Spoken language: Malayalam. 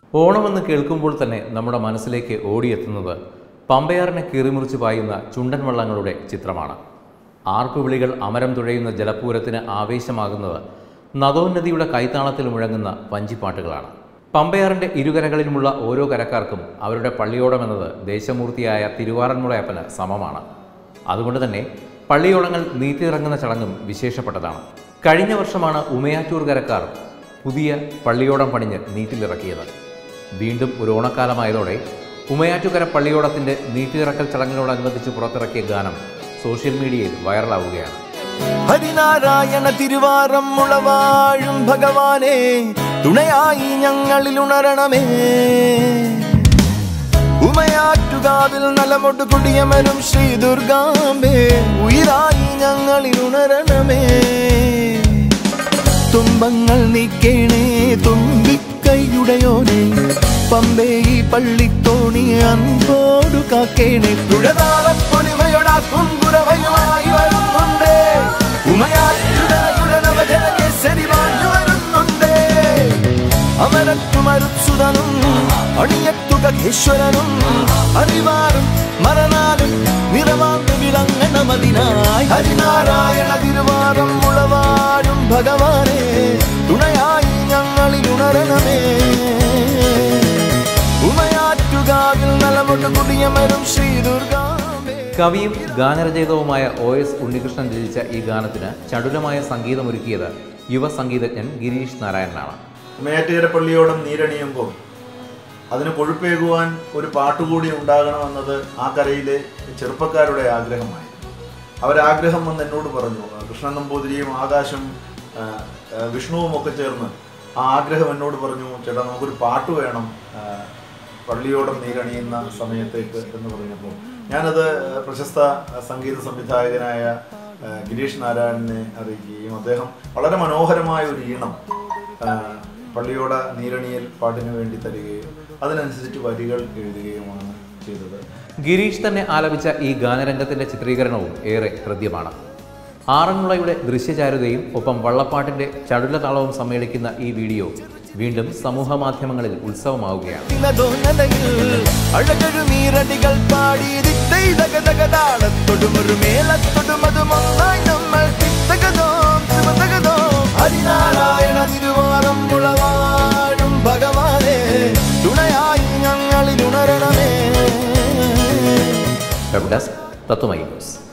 ഓണമെന്ന് കേൾക്കുമ്പോൾ തന്നെ നമ്മുടെ മനസ്സിലേക്ക് ഓടിയെത്തുന്നത് പമ്പയാറിനെ കീറിമുറിച്ച് പായുന്ന ചുണ്ടൻ വള്ളങ്ങളുടെ ചിത്രമാണ് ആർപ്പുവിളികൾ അമരം തുഴയുന്ന ജലപൂരത്തിന് ആവേശമാകുന്നത് നദോന്നതിയുടെ കൈത്താളത്തിൽ മുഴങ്ങുന്ന വഞ്ചിപ്പാട്ടുകളാണ് പമ്പയാറിൻ്റെ ഇരുകരകളിലുമുള്ള ഓരോ കരക്കാർക്കും അവരുടെ പള്ളിയോടമെന്നത് ദേശമൂർത്തിയായ തിരുവാറന്മുളയപ്പന് സമമാണ് അതുകൊണ്ട് തന്നെ പള്ളിയോളങ്ങൾ നീറ്റിയിറങ്ങുന്ന ചടങ്ങും വിശേഷപ്പെട്ടതാണ് കഴിഞ്ഞ വർഷമാണ് ഉമയാറ്റൂർ കരക്കാർ പുതിയ പള്ളിയോടം പണിഞ്ഞ് നീറ്റിലിറക്കിയത് വീണ്ടും ഒരു ഓണക്കാലമായതോടെ ഉമയാറ്റുകര പള്ളിയോടത്തിൻ്റെ നീറ്റിലിറക്കൽ ചടങ്ങിനോടനുബന്ധിച്ച് പുറത്തിറക്കിയ ഗാനം സോഷ്യൽ മീഡിയയിൽ വൈറലാവുകയാണ് ഹരിനാരായണ തിരുവാറം മുളവാഴും ഭഗവാനെ തുണയായി ഞങ്ങളിൽ ഉണരണമേ ഉമയാറ്റുകാവിൽ നലമൊട്ട് കുടിയമരും ശ്രീ ദുർഗാംബേ ഉയിരായി ഞങ്ങളിൽ ഉണരണമേ തുമ്പങ്ങൾ നീക്കേണേ തുമ്പിക്കൈയുടയോനെ പമ്പേ ഈ പള്ളിത്തോണി അൻപോടു കാക്കേണേ തുഴതാളപ്പൊലിമയൊടാക്കും കുറവയുമായി വരുന്നുണ്ട് ഉമയാറ്റുടയുടെ നവജനകേസരി വാഞ്ഞു വരുന്നുണ്ട് അമരത്തുമരുത്സുതനും അണിയത്തുകേശ്വരനും അറിവാറും മറനാലും നിറവാർന്നു വിളങ്ങണമതിനായി ഹരിനാരായണ തിരുവാറം മുളവാഴും ഭഗവാനെ തുണയായി ഞങ്ങളിൽ ഉണരണമേ ഉമയാറ്റുകാവിൽ നലമൊട്ട് കുടിയമരും ശ്രീ ദുർഗാമേ കവിയും ഗാനരചയിതാവുമായ ഒ എസ് ഉണ്ണികൃഷ്ണൻ രചിച്ച ഈ ഗാനത്തിന് ചടുലമായ സംഗീതമൊരുക്കിയത് യുവ സംഗീതജ്ഞൻ ഗിരീഷ് നാരായണനാണ് മേറ്റേര പള്ളിയോടം നീരണിയുമ്പോൾ അതിന് കൊഴുപ്പേകുവാൻ ഒരു പാട്ടുകൂടി ഉണ്ടാകണമെന്നത് ആ കരയിലെ ചെറുപ്പക്കാരുടെ ആഗ്രഹമായിരുന്നു അവരാഗ്രഹം വന്ന് എന്നോട് പറഞ്ഞു കൃഷ്ണൻ നമ്പൂതിരിയും ആകാശം ആ, ആ, വിഷ്ണുവും ഒക്കെ ചേർന്ന് ആ ആഗ്രഹം എന്നോട് പറഞ്ഞു ചേട്ടാ നമുക്കൊരു പാട്ട് വേണം ആ, പള്ളിയോടം നീരണിയുന്ന സമയത്തേക്ക് എന്ന് പറഞ്ഞപ്പോൾ ഞാനത് പ്രശസ്ത സംഗീത സംവിധായകനായ ആ, ഗിരീഷ് നാരായണനെ അറിയിക്കുകയും അദ്ദേഹം വളരെ മനോഹരമായ ഒരു ഈണം ആ, പള്ളിയോട നീരണിയൽ പാട്ടിന് വേണ്ടി തരികയും അതിനനുസരിച്ച് വരികൾ എഴുതുകയുമാണ് ചെയ്തത് ഗിരീഷ് തന്നെ ആലപിച്ച ഈ ഗാനരംഗത്തിന്റെ ചിത്രീകരണവും ഏറെ ഹൃദ്യമാണ് ആറന്മുളയുടെ ദൃശ്യചാരുതയും ഒപ്പം വള്ളപ്പാട്ടിന്റെ ചടുല താളവും സമ്മേളിക്കുന്ന ഈ വീഡിയോ വീണ്ടും സമൂഹ മാധ്യമങ്ങളിൽ ഉത്സവമാവുകയാണ് അഴകഴുമീറടികൾ പാടി താളത്തൊടുമൊരു മേലത്തൊടുമതും ഒന്നായി നമ്മൾ തിത്തകതോം തിമതകതോം ഹരിനാരായണ തിരുവാറം മുളവാഴും ഭഗവാനെ തുണയായി ഞങ്ങളിൽ ഉണരണമേ വെബ് ഡെസ്ക് തത്വമൈ ന്യൂസ്